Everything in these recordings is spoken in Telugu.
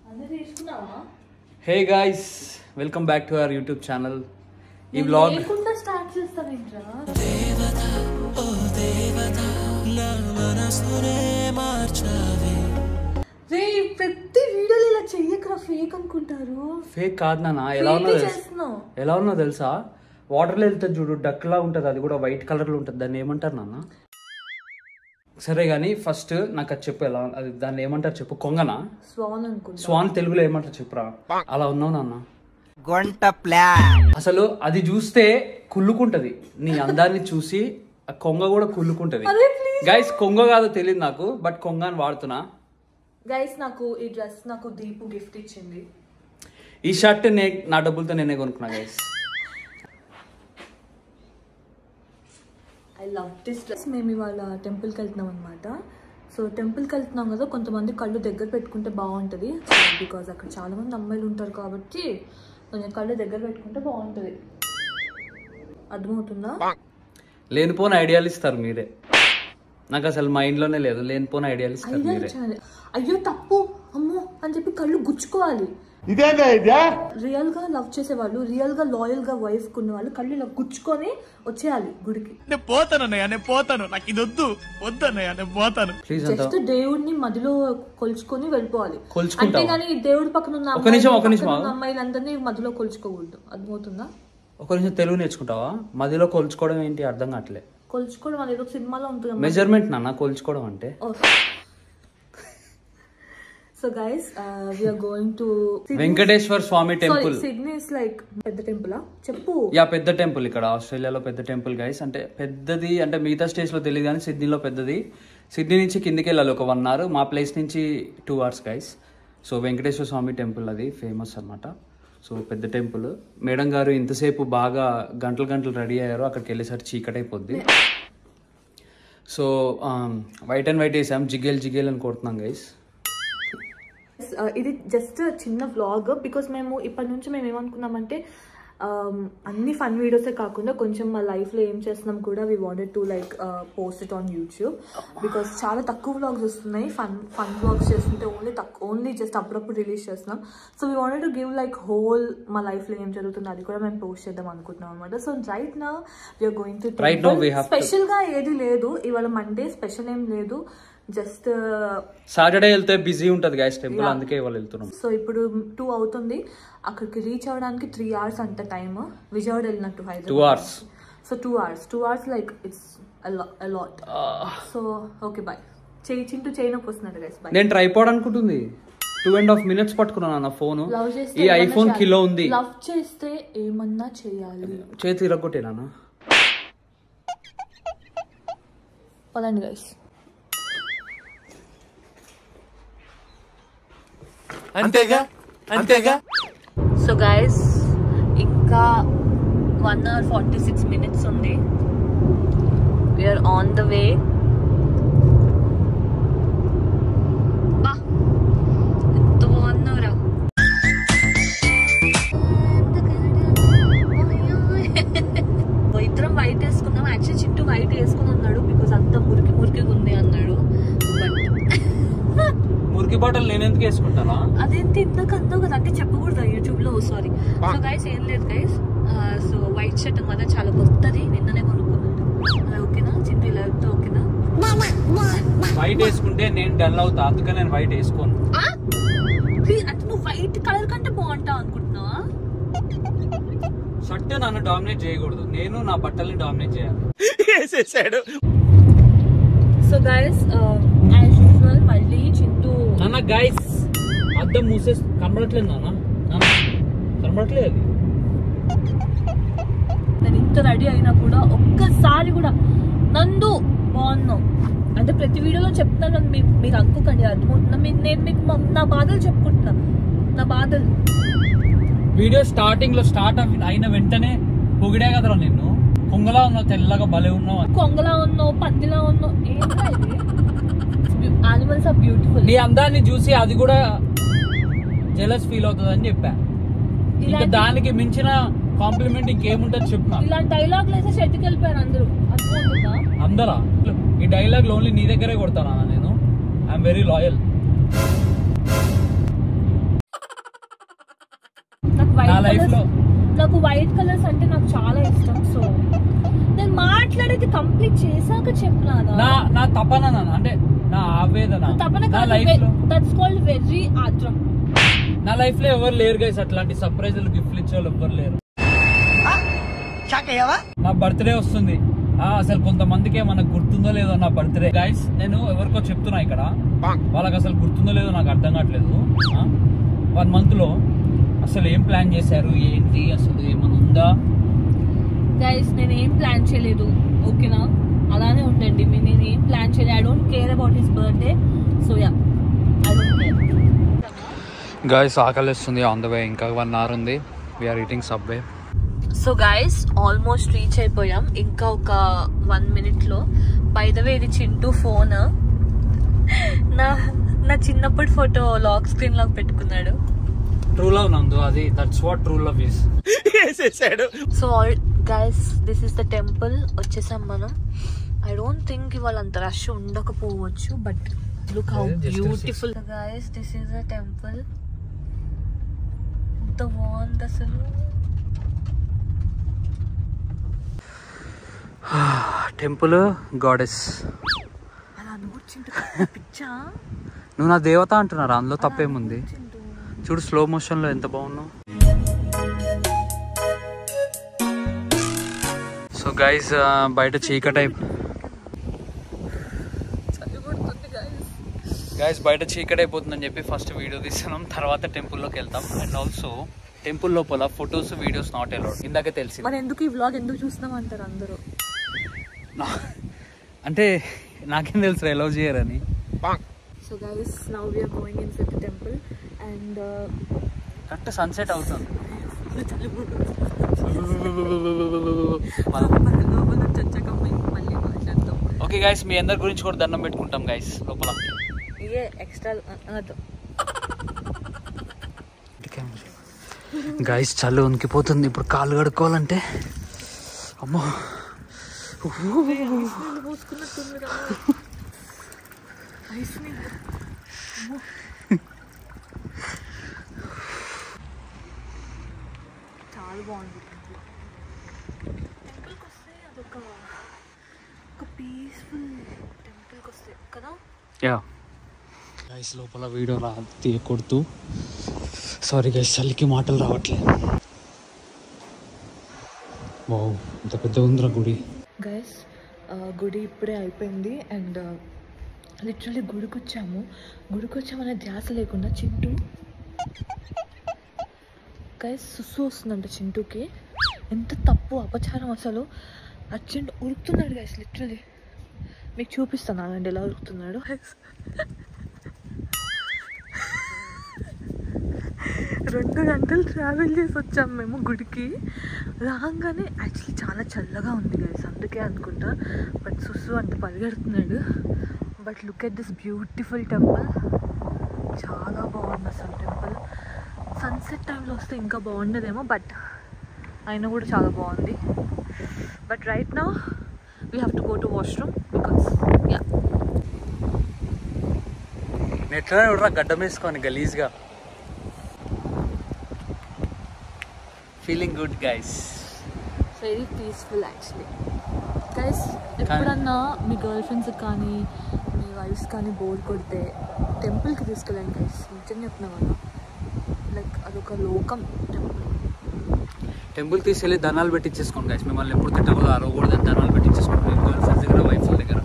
అన్నీ తీసుకున్నావా hey guys welcome back to our YouTube channel ఈ బ్లాగ్ లేకుండా స్టార్ట్ చేస్తావేంట్రా రే ప్రతి వీడియోలో ఇలా చెయ్యకరా ఫేక్ అనుకుంటారు ఫేక్ కాదు నాన్న ఎలా Fake ఉన్నో తెలుసా చేస్తున్నావు ఎలా ఉన్నో తెలుసా వాటర్లో వెళ్తుంది చూడు డక్ లా ఉంటుంది అది కూడా వైట్ కలర్ లో ఉంటుంది దాన్ని ఏమంటారు నాన్న సరే కానీ ఫస్ట్ నాకు అది చెప్పు ఎలా అది దాన్ని ఏమంటారు చెప్పు కొంగనా స్వాన్ అనుకుంటా స్వాన్ తెలుగులో ఏమంటారు చెప్పురా అలా ఉన్నావు నాన్న గొంట ప్లా అసలు అది చూస్తే కుళ్ళుకుంటది నీ అందాన్ని చూసి ఆ కొంగ కూడా కుళ్ళుకుంటది అరే ప్లీజ్ గైస్ కొంగ కాదో తెలియదు నాకు బట్ కొంగ అని వాడుతున్నా గైస్ నాకు ఈ డ్రెస్ నాకు దీపు గిఫ్ట్ ఇచ్చింది ఈ షర్ట్ నే నా డబ్బులతో నేనే కొనుక్కున్నా guys I love this dress మేము ఇవాళ టెంపుల్కి వెళ్తున్నాం అనమాట సో టెంపుల్కి వెళ్తున్నాం కదా కొంతమంది కళ్ళు దగ్గర పెట్టుకుంటే బాగుంటుంది బికాజ్ అక్కడ చాలా మంది అమ్మాయిలు ఉంటారు కాబట్టి కొంచెం కళ్ళు దగ్గర పెట్టుకుంటే బాగుంటుంది అర్థమవుతుందా లేనిపోని ఐడియాలు ఇస్తారు మీరే నాకు అసలు మైండ్ లోనే లేదు లేనిపోని ఐడియాలు ఇస్తారు ఐడియా మీరే ఇచ్చాను అయ్యో తప్పు అమ్మో అని చెప్పి కళ్ళు గుచ్చుకోవాలి రియల్ గా లవ్ చేసేవాళ్ళు రియల్ గా లాయల్ గా వైఫ్ కున్న వాళ్ళు కళ్ళు ఇలా గుచ్చుకొని వచ్చేయాలి గుడికి నేను పోతానన్నయ్య నేను పోతాను నాకు ఇది వద్దు వద్దన్నయ్య నేను పోతాను ప్లీజ్ అంత జస్ట్ దేవుడిని మదిలో కొలుచుకొని వెళ్ళిపోవాలి కొలుచుకుంటావా? అంతేగాని దేవుడి పక్కన ఉన్న ఒక నిమిషం, అమ్మాయిలు, ఒక నిమిషం పక్కన ఉన్న ఆగు. అమ్మాయిలందరినీ మదిలో కొలుచుకోకూడదు అర్థమవుతుందా ఒక నిమిషం తెలుగు నేర్చుకుంటావా మధ్యలో కొలుచుకోవడం ఏంటి అర్థం కావట్లే కొలుచుకోవడం అనేది ఒక సినిమాలో ఉంటుంది మెజర్మెంట్ నాన్న కొలుచుకోవడం అంటే so guys we're going to Venkateswara Swamy temple Sydney is like పెద్ద టెంపులా చెప్పు యా పెద్ద టెంపుల్ ఇక్కడ ఆస్ట్రేలియాలో పెద్ద టెంపుల్ గైస్ అంటే పెద్దది అంటే మిగతా స్టేట్స్ లో తెలియదు కానీ సిడ్నీలో పెద్దది సిడ్నీ నుంచి కిందికి వెళ్ళాలి ఒక వన్ అవర్ మా ప్లేస్ నుంచి two hours guys so Venkateswara Swamy temple అది ఫేమస్ అన్నమాట సో పెద్ద టెంపుల్ మేడం గారు ఇంతసేపు బాగా గంటలు గంటలు రెడీ అయ్యారు అక్కడికి వెళ్ళేసరికి చీకటి అయిపోద్ది సో వైట్ అండ్ వైట్ వేసాం జిగేల్ జిగేల్ అని కొడుతున్నాం గైస్ Uh, ఇది జస్ట్ చిన్న వ్లాగ్ బికాస్ మేము ఇప్పటి నుంచి మేము ఏమనుకున్నామంటే um, అన్ని ఫన్ వీడియోసే కాకుండా కొంచెం మా లైఫ్లో ఏం చేస్తున్నాం కూడా we wanted to like post it on YouTube because చాలా తక్కువ వ్లాగ్స్ వస్తున్నాయి ఫన్ ఫన్ వ్లాగ్స్ చేస్తుంటే ఓన్లీ తక్కువ ఓన్లీ జస్ట్ అప్పుడప్పుడు రిలీజ్ చేస్తున్నాం so we wanted to give like whole మా లైఫ్లో ఏం జరుగుతుందో అది కూడా మేము పోస్ట్ చేద్దాం అనుకుంటున్నాం అనమాట సో రైట్ నా we're going to Right now we have to- స్పెషల్గా ఏది లేదు ఇవాళ మండే స్పెషల్ ఏం లేదు జస్ట్ సాటర్డే వెళ్తే బిజీ ఉంటుంది గైస్ టెంపుల్ అందుకే ఇవాళ వెళ్తున్నాం సో ఇప్పుడు టూ అవుతుంది అక్కడికి రీచ్ అవ్వడానికి త్రీ అవర్స్ అంత టైమ్ విజయవాడ వెళ్ళినట్టు two Hyderabad hours so two hours two hours like it's a lot so okay bye చేయి చింటూ చేయి నొప్పి వస్తున్నారు గైస్ బాయ్ నేను ట్రైపాడ్ అనుకుంటుంది టూ అండ్ హాఫ్ మినిట్స్ పట్టుకున్నాను నా ఫోన్ లవ్ చేస్తే ఈ ఐఫోన్ కిలో ఉంది లవ్ చేస్తే ఏమన్నా చేయాలి చేతి ఇరగొట్టేనా పదండి గైస్ అంతేగా అంతేగా సో గైస్ ఇంకా one hour forty six minutes ఉంది వీఆర్ ఆన్ ద వే బా ఎంత బాగున్నారా ఇద్దరం వైట్ వేసుకున్నాం యాక్చువల్లీ చింటూ వైట్ వేసుకుని ఉన్నాడు బికాస్ అంత మురికి మురికిగా ఉంది అన్నాడు బట్ మురికి బాటలు నేను ఎందుకు వేసుకుంటానా అదేంటి ఇందాక అన్నావు కదా అంటే చెప్పకూడదు యూట్యూబ్ లో సారీ సో గైస్ ఏం లేదు గైస్ సో వైట్ షర్ట్ మాత్రం చాలా కొత్తది నిన్ననే కొనుక్కున్నాడు అది ఓకేనా చింటూ ఇలా వెళ్తే ఓకేనా వైట్ వేసుకుంటే నేను డల్ అవుతా అందుకని నేను వైట్ వేసుకోను ప్లీజ్ అంటే నువ్వు వైట్ కలర్ కంటే బాగుంటావు అనుకుంటున్నావా షర్ట్ నన్ను డామినేట్ చేయకూడదు నేను నా బట్టల్ని డామినేట్ చేయాలి వేసేసాడు సో గైస్ యాజ్ యూజువల్ మళ్ళీ చింటూ నాన్న గైస్ అద్దం మూసేసి కనబడట్లేదు నాన్న నాన్న, కనబడట్లేదు అది నేను ఇంత రెడీ అయినా కూడా ఒక్కసారి కూడా నందు బాగున్నావు అంటే ప్రతి వీడియోలో చెప్తాను అని మీ- మీరు అనుకోకండి అర్థమవుతుందా మీ- నేను మీకు మా- నా బాధలు చెప్పుకుంటున్నా నా బాధలు వీడియో స్టార్టింగ్ లో స్టార్ట్ అయిన వెంటనే పొగిడే కదరా నిన్ను కొంగలా ఉన్నావు తెల్లగా భలే ఉన్నావు అని. కొంగలా ఉన్నావు పందిలా ఉన్నావు ఏంటా ఇది యానిమల్స్ ఆర్ బ్యూటిఫుల్ నీ అందాన్ని చూసి అది కూడా జెలస్ ఫీల్ అవుతుంది అని చెప్పా ఇంకా ఇలాంటి దానికి మించిన కాంప్లిమెంట్ ఇంకేముంటుంది చెప్పు ఇలాంటి డైలాగ్లు అయితే షెట్కి వెళ్ళిపోయారు అందరూ అర్థమవుతుందా అందరా ఈ డైలాగ్ ఓన్లీ నీ దగ్గరే కొడతానా నేను ఐఎమ్ వెరీ లాయల్ life లో- నాకు వైట్ కలర్స్ అంటే నాకు చాలా ఇష్టం సో నేను మాట్లాడేది కంప్లీట్ చేశాక చెప్పినాదా నా నా తపన నాన్న, అంటే నా ఆవేదన తపన నా కాదు లైఫ్ లో దట్స్ కాల్డ్ వెర్రీ ఆత్రం నా లైఫ్ లో ఎవరు లేరు గైస్ అట్లాంటి సర్ప్రైజులు గిఫ్ట్లు ఇచ్చే వాళ్ళు ఎవరు లేరు నా బర్త్డే వస్తుంది ఆ, అసలు కొంతమందికి మనకు గుర్తుందో లేదో నా బర్త్డే గైస్ నేను ఎవరికో చెప్తున్నా ఇక్కడ వాళ్ళకి అసలు గుర్తుందో లేదో నాకు అర్థం కావట్లేదు వన్ మంత్ లో అసలు ఏం ప్లాన్ చేశారు ఏంటి అసలు ఏమైనా ఉందా గైస్ నేను ఏం ప్లాన్ చేయలేదు ఓకేనా అలానే ఉండండి మీరు నేను ఏం ప్లాన్ చేయలేదు I don't care about his birthday so yeah I don't care guys ఆకలి వస్తుంది ఆన్ ద వే ఇంకా వన్ అవర్ ఉంది we're eating Subway so guys almost reach అయిపోయాం ఇంకా ఒక వన్ మినిట్ లో బై ద వే ఇది చింటూ ఫోన్ నా నా చిన్నప్పటి ఫోటో లాక్ స్క్రీన్ లో పెట్టుకున్నాడు ట్రూ లవ్ నందు అది that's what true love is వేసేసాడు so all guys this is the temple వచ్చేసాం మనం ఐ డోంట్ థింక్ ఇవాళ అంత రష్ ఉండకపోవచ్చు but look how Yeah, just beautiful guys this is the temple ఎంత బాగుంది అసలు టెంపుల్ గాడెస్ అలా నూర్చింటూ పిచ్చా నువ్వు నా దేవత అంటున్నారు అందులో తప్పేముంది చూడు స్లో మోషన్ లో ఎంత బాగున్నావు సో గైస్ బయట చీకటి అయిపో గైస్ బయట చీకటి అయిపోతుందని చెప్పి ఫస్ట్ వీడియో తీస్తున్నాం తర్వాత టెంపుల్లోకి వెళ్తాం అండ్ ఆల్సో టెంపుల్ లోపల ఫొటోస్ వీడియోస్ నాట్ అలౌడ్ ఇందాకే తెలిసింది మరి ఎందుకు ఈ వ్లాగ్ ఎందుకు చూస్తున్నాం అంటారు అందరూ నా- అంటే నాకేం తెలుసు అలౌ చేయరని so guys now we're going in the temple and correct sunset అవుతుంది చచ్చక మళ్ళీ మాట్లాడతాం ఓకే గైస్ మీ అందరి గురించి కూడా దండం పెట్టుకుంటాం గైస్ లోపల ఇదే ఎక్స్ట్రా గైస్ చల్లు ఉనికిపోతుంది ఇప్పుడు కాళ్ళు కడుక్కోవాలంటే అమ్మో చాలా బాగుంది టెంపుల్కి వస్తే అదొక ఒక పీస్ఫుల్ టెంపుల్కి వస్తే కదా యా గైస్ లోపల వీడియో రా తీయకూడదు సారీ గైస్ చలికి మాటలు రావట్లేదు వావ్ ఇంత పెద్ద ఉందిరా గుడి గైస్ గుడి ఇప్పుడే అయిపోయింది అండ్ లిటరలీ గుడికి వచ్చాము గుడికి వచ్చామనే ధ్యాస లేకుండా చింటూ గైస్ సుస్సు వస్తుందంట చింటూకి ఎంత తప్పు అపచారం అసలు అర్జెంట్ ఉరుకుతున్నాడు గైస్ లిటరలీ మీకు చూపిస్తాను ఆగండి ఎలా ఉరుకుతున్నాడు రెండు గంటలు ట్రావెల్ చేసి వచ్చాం మేము గుడికి రాగానే యాక్చువల్లీ చాలా చల్లగా ఉంది గైస్ అందుకే అనుకుంటా బట్ సుస్సు అంత పరిగెడుతున్నాడు but look at this beautiful temple చాలా బాగుంది అసలు టెంపుల్ సన్సెట్ టైంలో వస్తే ఇంకా బాగుండేదేమో బట్ అయినా కూడా చాలా బాగుంది బట్ రైట్ నా we have to go to washroom because యా నెట్లోనే చూడరా గడ్డం వేసుకొని గలీజ్గా feeling good guys very peaceful actually guys ఎప్పుడన్నా మీ గర్ల్ ఫ్రెండ్స్ కానీ మీ వైఫ్స్ కానీ బోర్ కొడితే టెంపుల్కి తీసుకెళ్ళండి గైస్ నిజం చెప్తున్నా కదా లైక్ అదొక లోకం టెంపుల్ టెంపుల్ తీసుకెళ్ళి ధనాలు పెట్టించేసుకోండి గైస్ మిమ్మల్ని ఎప్పుడు తిట్టకూడదు అరవకూడదని ధనాలు పెట్టించేసుకోండి మీ గర్ల్ ఫ్రెండ్స్ దగ్గర వైఫ్ దగ్గర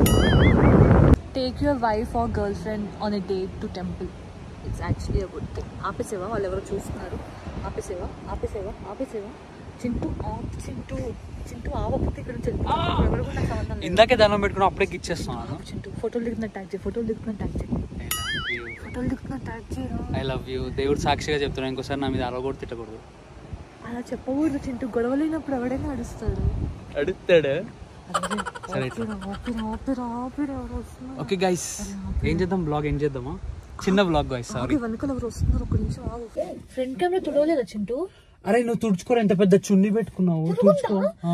take your wife or girlfriend on a date to temple it's actually a good thing ఆపేసేవా వాళ్ళు ఎవరో చూస్తున్నారు ఆపేసేవా ఆపేసేవా ఆపేసేవా చింటూ ఆప్ చింటూ చింటూ ఆవకపోతే ఇక్కడ నుంచి వెళ్ళిపోతాను. ఎవరు కూడా నాకు సంబంధం లేదు ఇందాకే దండం పెట్టుకుని అప్పుడే ఇచ్చేస్తున్నాను చింటూ ఫోటోలు దిగుతున్న ట్యాగ్ చేయి ఫోటోలు దిగుతున్న ట్యాగ్ చేయి ఫోటోలు దిగుతున్న ట్యాగ్ చేయరా ఐ లవ్ యూ దేవుడు సాక్షిగా చెప్తున్నా ఇంకోసారి నా మీద అరవకూడదు తిట్టకూడదు అలా చెప్పకూడదు చింటూ గొడవ లేనప్పుడు ఎవడైనా అడుస్తాడు అడుగుతాడు సరే ఇట్లా. ఆపిరా ఆపిరా ఆపిరా ఎవరు వస్తున్నారు ఓకే గైస్ ఏం చేద్దాం బ్లాగ్ ఏం చేద్దామా చిన్న బ్లాగ్ గైస్ సారీ ఆగు, వెనకాల ఎవరు వస్తున్నారు ఒక నిమిషం ఆగు ఫ్రంట్ కెమెరా తుడవలేదా చింటూ అరే నువ్వు తుడుచుకోరు ఎంత పెద్ద చున్ని పెట్టుకున్నావు తుడుచుకో ఆ.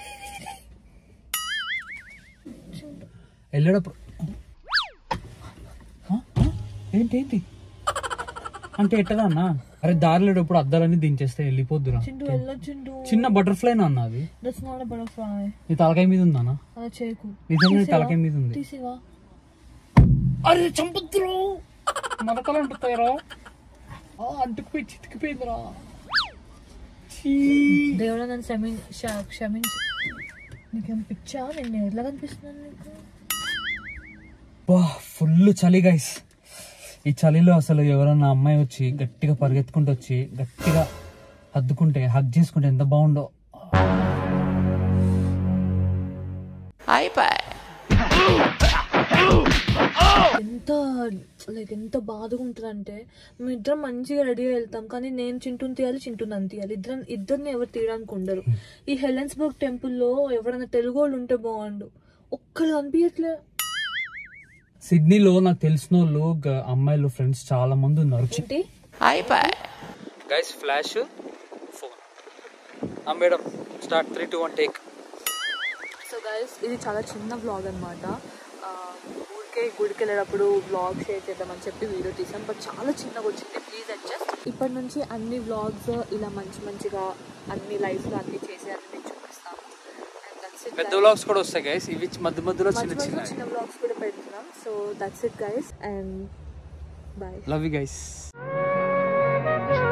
వెళ్ళేటప్పుడు ఆ? ఆ? ఏంటి ఏంటి అంటే ఎట్టదా అన్నా అరే దారిలో ఇప్పుడు అద్దాలన్నీ దించేస్తే వెళ్ళిపోద్దురా చింటూ వెళ్ళొచ్చింటూ చిన్న బటర్ఫ్లై అన్న అది దట్స్ నాట్ అ బటర్ఫ్లై నీ తలకాయ మీద ఉందానా అలా చేయకు నిజంగా నీ తలకాయ మీద ఉంది తీసివా అరే చంపుతురు మరకలు అంటుతారా అంటుకుపోయి చితికిపోయిందిరా దేవుడా నన్ను క్షమి క్ష- క్షమించు నీకేం పిచ్చా నేను ఎట్లా కనిపిస్తున్నాను నీకు బా ఫుల్ చలి గైస్ ఈ చలిలో అసలు ఎవరన్నా అమ్మాయి వచ్చి గట్టిగా పరిగెత్తుకుంటూ వచ్చి గట్టిగా హద్దుకుంటే హగ్ చేసుకుంటే ఎంత బాగుండో ఎంత లైక్ ఎంత బాధగా ఉంటుందంటే మేము ఇద్దరం మంచిగా రెడీగా వెళ్తాం కానీ నేను చింటూని తీయాలి చింటూని అని తీయాలి ఇద్దరం ఇద్దరిని ఎవరు తీయడానికి ఉండరు ఈ హెలెన్స్బర్గ్ టెంపుల్లో ఎవరైనా తెలుగు వాళ్ళు ఉంటే బాగుండు ఒక్కరు కనిపించట్లే సిడ్నీలో నాకు తెలిసిన వాళ్ళు గ- అమ్మాయిలు ఫ్రెండ్స్ చాలా మంది ఉన్నారు ఏంటి guys flash phone madam start three two one take so guys ఇది చాలా చిన్న వ్లాగ్ అనమాట ఊరికే గుడికి వెళ్ళేటప్పుడు వ్లాగ్ షేర్ చేద్దామని చెప్పి వీడియో తీసాం బట్ చాలా చిన్నగా వచ్చింది ప్లీజ్ అడ్జస్ట్ ఇప్పటి నుంచి అన్ని వ్లాగ్స్ ఇలా మంచి మంచిగా అన్ని లైఫ్లో అన్ని చేసి అన్ని మీకు చూపిస్తాము And that's it, పెద్ద guys. వ్లాగ్స్ కూడా వస్తాయి గైస్ ఇవి మధ్య మధ్యలో మధ్య చిన్న మధ్యలో చిన్న చిన్న వ్లాగ్స్ కూడా పెడుతున్నాం so that's it guys and bye love you guys